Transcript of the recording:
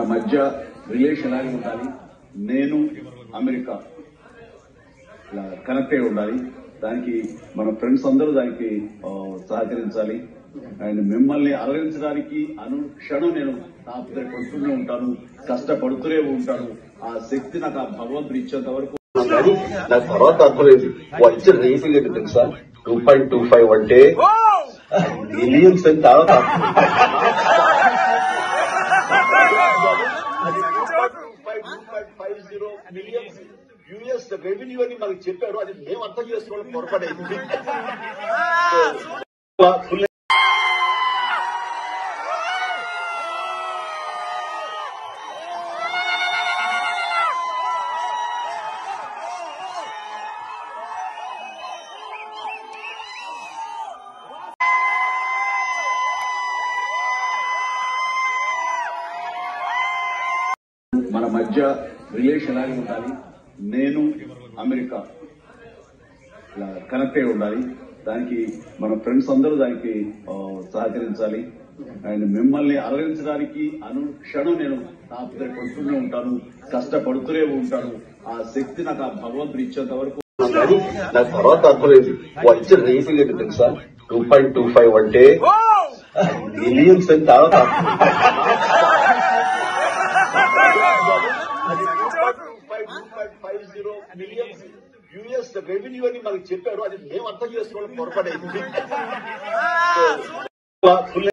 మధ్య రిలేషన్ లాగా ఉండాలి నేను అమెరికా ఇలా కనెక్ట్ అయి ఉండాలి దానికి మన ఫ్రెండ్స్ అందరూ దానికి ఆ, సహకరించాలి అండ్ మిమ్మల్ని అలరించడానికి అనుక్షణం నేను తాపత్రయపడుతూనే ఉంటాను కష్టపడుతూనే ఉంటాను ఆ శక్తి నాకు ఆ భగవంతుడు ఇచ్చేంత వరకు కానీ నాకు తర్వాత అర్థమైంది వాళ్ళు ఇచ్చిన రేటింగ్ ఏంటి తెలుసా టూ పాయింట్ టూ ఫైవ్ అంటే మిలియన్స్ అని తర్వాత యుఎస్ రెవెన్యూ అని మనకు చెప్పాడు అది మేము అర్థం చేసుకోవడం పొరపడైంది ఫుల్ మన మధ్య రిలేషన్ లాగా ఉండాలి నేను అమెరికా ఇలా కనెక్ట్ అయి ఉండాలి దానికి మన ఫ్రెండ్స్ అందరూ దానికి ఆ, సహకరించాలి అండ్ మిమ్మల్ని అలరించడానికి అనుక్షణం నేను తాపత్రయపడుతూనే ఉంటాను కష్టపడుతూనే ఉంటాను ఆ శక్తి నాకు ఆ భగవంతుడు ఇచ్చేంత వరకు కానీ నాకు తర్వాత అర్థమైంది వాళ్ళు ఇచ్చిన రేటింగ్ ఏంటి తెలుసా టూ పాయింట్ టూ ఫైవ్ అంటే మిలియన్స్ అని తర్వాత యుఎస్ రెవెన్యూ అని మనకు చెప్పాడు అది మేము అర్థం చేసుకోవడం పొరపడైంది ఫుల్